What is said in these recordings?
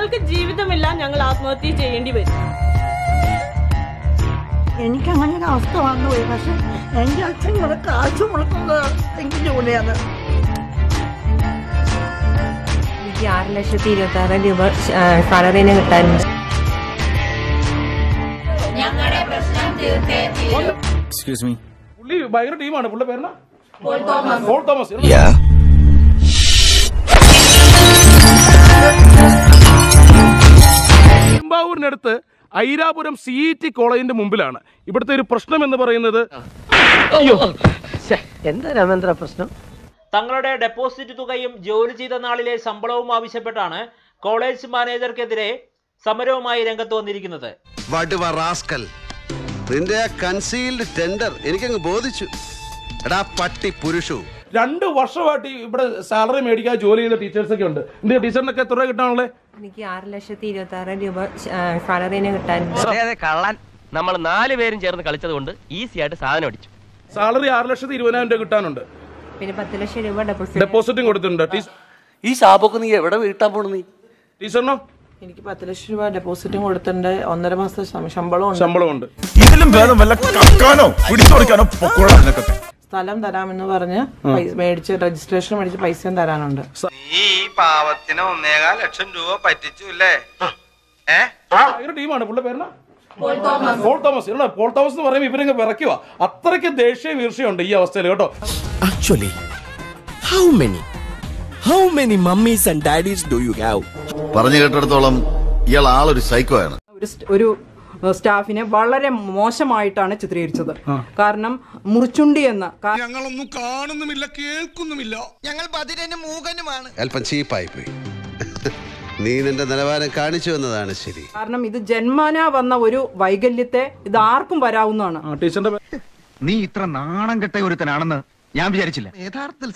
ഞങ്ങൾക്ക് ജീവിതമില്ല ഞങ്ങൾ ആത്മഹത്യ ചെയ്യേണ്ടി വരും എനിക്ക് അങ്ങനെ ഒരു അവസ്ഥ വന്നു പോയി പക്ഷെ എൻ്റെ അച്ഛൻ ഇവിടെ കാശ് മുടക്കുന്നത് എനിക്ക് ജോലിയാണ് എനിക്ക് ആറ് ലക്ഷത്തി ഇരുപത്തി ആറ് രൂപ കളറിന് കിട്ടാനുണ്ട് എക്സ്ക്യൂസ് മീ പുള്ളി ഭയങ്കര ടീമാണ് പുള്ളി പേരണ പോൾ തോമസ് പെരുമ്പാവൂരിനടുത്ത് ഐരാപുരം സി ഇ ടി കോളേജിന്റെ മുമ്പിലാണ് ഇവിടുത്തെ ഒരു പ്രശ്നം എന്ന് പറയുന്നത് എന്താ രാമേന്ദ്ര പ്രശ്നം തങ്ങളുടെ ഡെപ്പോസിറ്റ് തുകയും ജോലി ചെയ്ത നാളിലെ ശമ്പളവും ആവശ്യപ്പെട്ടാണ് കോളേജ് മാനേജർക്കെതിരെ സമരവുമായി രംഗത്ത് വന്നിരിക്കുന്നത് വടുവ റാസ്കൽ നിന്റെ ആ കൺസീൽഡ് ടെൻഡർ എനിക്കങ്ങ് ബോധിച്ചു എടാ പട്ടി പുരുഷു രണ്ട് വർഷമായിട്ട് ഇവിടെ സാലറി മേടിക്കാതെ ജോലി ചെയ്ത ടീച്ചേഴ്സ് ഒക്കെ ഉണ്ട് എന്ത് ടീച്ചറിനൊക്കെ എത്ര രൂപ കിട്ടാനുള്ളത് എനിക്ക് ആറ് ലക്ഷത്തി ഇരുപത്തി ആറ് രൂപ കളറിന് കിട്ടാനുണ്ട് അതെ കള്ളൻ നമ്മൾ നാല് പേരും ചേർന്ന് കളിച്ചത് കൊണ്ട് ഈസി ആയിട്ട് സാധനം അടിച്ചു സാലറി ആറ് ലക്ഷത്തി ഇരുപതിനായിരം രൂപ കിട്ടാനുണ്ട് പിന്നെ പത്ത് ലക്ഷം രൂപ ഡെപ്പോസിറ്റ് ഡെപ്പോസിറ്റും കൊടുത്തിട്ടുണ്ട് ടീ- ഈ ശാപൊക്കെ നീ എവിടെ വീട്ടാൻ പോണു നീ ടീച്ചറിനോ എനിക്ക് പത്ത് ലക്ഷം രൂപ ഡെപ്പോസിറ്റും കൊടുത്തിട്ടുണ്ട് ഒന്നര മാസത്തെ ശം- ശമ്പളവും ഉണ്ട് ശമ്പളമുണ്ട് ഇതിലും ഭേദം വല്ല കക്കാനോ പിടിച്ചോടിക്കാനോ പൊക്കോളാം നിനക്കൊക്കെ സ്ഥലം തരാമെന്ന് പറഞ്ഞ് പൈസ മേടിച്ച് രജിസ്ട്രേഷൻ മേടിച്ച് പൈസയും തരാനുണ്ട് നീ ഈ പാവത്തിന് ഒന്നേകാൽ ലക്ഷം രൂപ പറ്റിച്ചു അല്ലേ ഏ ഭയങ്കര ടീമാണ് പുള്ളി പേരണ പോൾ തോമസ് ഇല്ല പോൾ തോമസ് എന്ന് പറയുമ്പോൾ ഇവരങ്ങ് വിറയ്ക്കുക അത്രയ്ക്ക് ദേഷ്യ വീർഷയുണ്ട് ഈ അവസ്ഥയിൽ കേട്ടോ actually how many how many mummies and daddies do you have പറഞ്ഞു കേട്ടിടത്തോളം ഇയാൾ ആളൊരു സൈക്കോ ആണ് ഒരു സ്റ്റ്- ഒരു സ്റ്റാഫിനെ വളരെ മോശമായിട്ടാണ് ചിത്രീകരിച്ചത് കാരണം മുറിച്ചുണ്ടി എന്ന കാ- ഞങ്ങളൊന്നും കാണുന്നുമില്ല കേൾക്കുന്നുമില്ല അല്പം ചീപ്പായി പോയി നീ നിന്റെ നിലവാരം കാണിച്ചു എന്നതാണ് ശരി കാരണം ഇത് ജന്മന വന്ന ഒരു വൈകല്യത്തെ ഇത് ആർക്കും വരാവുന്നതാണ് ആ, ടീച്ചറിന്റെ പേ- നീ ഇത്ര നാണം കെട്ട ഒരുത്തനാണെന്ന് ഞാൻ വിചാരിച്ചില്ല യഥാർത്ഥത്തിൽ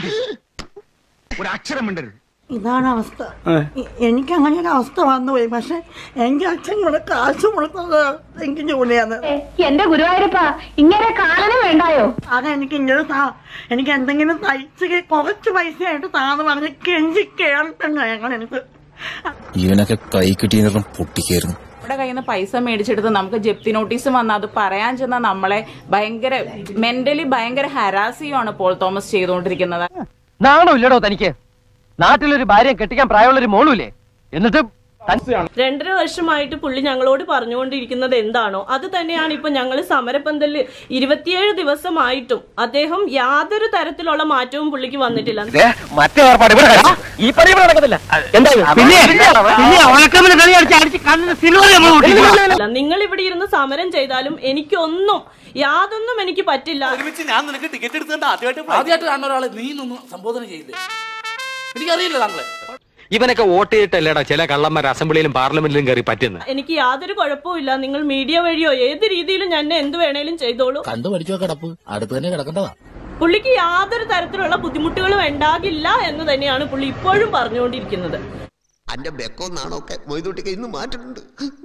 ഒരു അക്ഷരം മിണ്ടരുത് ഇതാണ് അവസ്ഥ ഏ. എ- എനിക്ക് അങ്ങനെ ഒരു അവസ്ഥ വന്നു പോയി പക്ഷെ എൻ്റെ അച്ഛൻ ഇവിടെ കാശ് മുടക്കുന്നത് എനിക്ക് ജോലിയാണ് എന്റെ ഗുരുവായൂരപ്പ ഇങ്ങനെ കാലനും വേണ്ടായോ അത് എനിക്ക് ഇങ്ങനെ താ എനിക്ക് എന്തെങ്കിലും തയ്ച്ച് കുറച്ച് പൈസയായിട്ട് താന്ന് പറഞ്ഞ് കെഞ്ചി കേൾക്കണ്ട ഞങ്ങൾ എനിക്ക് ഇവനൊക്കെ കൈ കിട്ടിയതും പൊട്ടിക്കായിരുന്നു നമ്മുടെ കയ്യിൽ നിന്ന് പൈസ മേടിച്ചെടുത്ത് നമുക്ക് ജപ്തി നോട്ടീസ് വന്ന അത് പറയാൻ ചെന്ന നമ്മളെ ഭയങ്കര മെന്റലി ഭയങ്കര ഹരാസ് ചെയ്യുവാണ് പോൾ തോമസ് ചെയ്തുകൊണ്ടിരിക്കുന്നത് നാണോ ഇല്ലടോ തനിക്ക് നാട്ടിലൊരു ഭാര്യ കെട്ടിക്കാൻ പ്രായമുള്ള ഒരു മോളുമില്ലേ എന്നിട്ട് അവസ്ഥയാണ് രണ്ടര വർഷമായിട്ട് പുള്ളി ഞങ്ങളോട് പറഞ്ഞുകൊണ്ടിരിക്കുന്നത് എന്താണോ അത് തന്നെയാണ് ഇപ്പൊ ഞങ്ങൾ സമരപ്പന്തലിൽ ഇരുപത്തിയേഴ് ദിവസമായിട്ടും അദ്ദേഹം യാതൊരു തരത്തിലുള്ള മാറ്റവും പുള്ളിക്ക് വന്നിട്ടില്ല മറ്റേ ഏർപ്പാട് ഇവിടെ കാണിച്ചു. ഈ പണി ഇവിടെ നടക്കത്തില്ല എന്താ ഇത്? പിന്നെ പിന്നെ ഉണക്കമില്ല കളി അടിച്ച് അടിച്ച് കണ്ണിന് സിനിമ നമ്മൾ അല്ല, നിങ്ങൾ ഇവിടെ ഇരുന്ന് സമരം ചെയ്താലും എനിക്കൊന്നും യാതൊന്നും എനിക്ക് പറ്റില്ല ഒരുമിച്ച് ഞാൻ നിനക്ക് ടിക്കറ്റ് എടുത്തിട്ട് ആദ്യമായിട്ട് ആദ്യമായിട്ട് കാണുന്ന ഒരാളെ നീ ഇന്നൊന്ന് സംബോധന ചെയ്യില്ലേ എനിക്കറിയില്ല താങ്കളെ ഇവനൊക്കെ വോട്ട് ചെയ്തിട്ടല്ലേടാ ചില കള്ളന്മാർ അസംബ്ലിയിലും പാർലമെന്റിലും കയറി പറ്റുന്നത് എനിക്ക് യാതൊരു കുഴപ്പമില്ല നിങ്ങൾ മീഡിയ വഴിയോ ഏത് രീതിയിലും ഞാൻ എന്ത് വേണേലും ചെയ്തോളൂ കണ്ടു പഠിച്ചോ കിടപ്പ് അടുത്ത് തന്നെ കിടക്കേണ്ടതാ പുള്ളിക്ക് യാതൊരു തരത്തിലുള്ള ബുദ്ധിമുട്ടുകളും ഉണ്ടാകില്ല എന്ന് തന്നെയാണ് പുള്ളി ഇപ്പോഴും പറഞ്ഞുകൊണ്ടിരിക്കുന്നത് അന്റെ ബെക്കോന്നാണൊക്കെ മൊയ്തൂട്ടിക്ക് ഇന്ന് മാറ്റുന്നുണ്ട്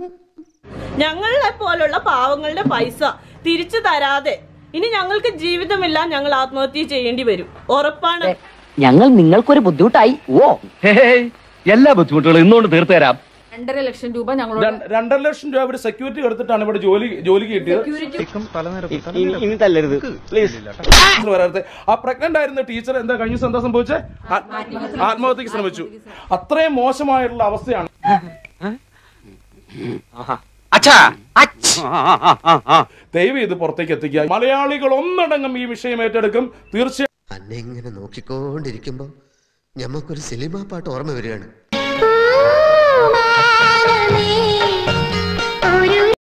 ഞങ്ങളെ പോലുള്ള പാവങ്ങളുടെ പൈസ തിരിച്ചു തരാതെ ഇനി ഞങ്ങൾക്ക് ജീവിതമില്ല ഞങ്ങൾ ആത്മഹത്യ ചെയ്യേണ്ടി വരും ഉറപ്പാണ് ഞങ്ങൾ നിങ്ങൾക്കൊരു ബുദ്ധിമുട്ടായി ഓ എല്ലാ ബുദ്ധിമുട്ടുകളും ഇന്നുകൊണ്ട് തീർത്തു തരാം രണ്ടര ലക്ഷം രൂപ ഞങ്ങളോട് രണ്ട്- രണ്ടര ലക്ഷം രൂപ ഇവിടെ സെക്യൂരിറ്റി എടുത്തിട്ടാണ് ഇവിടെ ജോലി ജോലിക്ക് കിട്ടിയത് ഇനി തല്ലരുത് പ്ലീസ് ടീച്ചർ വരാത്തെ ആ പ്രഗ്നന്റ് ആയിരുന്ന ടീച്ചർ എന്താ കഴിഞ്ഞ ദിവസം എന്താ സംഭവിച്ചേ ആ- ആത്മഹത്യക്ക് ശ്രമിച്ചു അത്രയും മോശമായിട്ടുള്ള അവസ്ഥയാണ് അച്ഛാ ദയവ് ഇത് പുറത്തേക്ക് എത്തിക്കുക മലയാളികൾ ഒന്നടങ്കം ഈ വിഷയം ഏറ്റെടുക്കും തീർച്ചയായും അന്നെ ഇങ്ങനെ നോക്കിക്കൊണ്ടിരിക്കുമ്പോ ഞമ്മക്കൊരു സിനിമാ പാട്ട് ഓർമ്മ വരികയാണ് നീ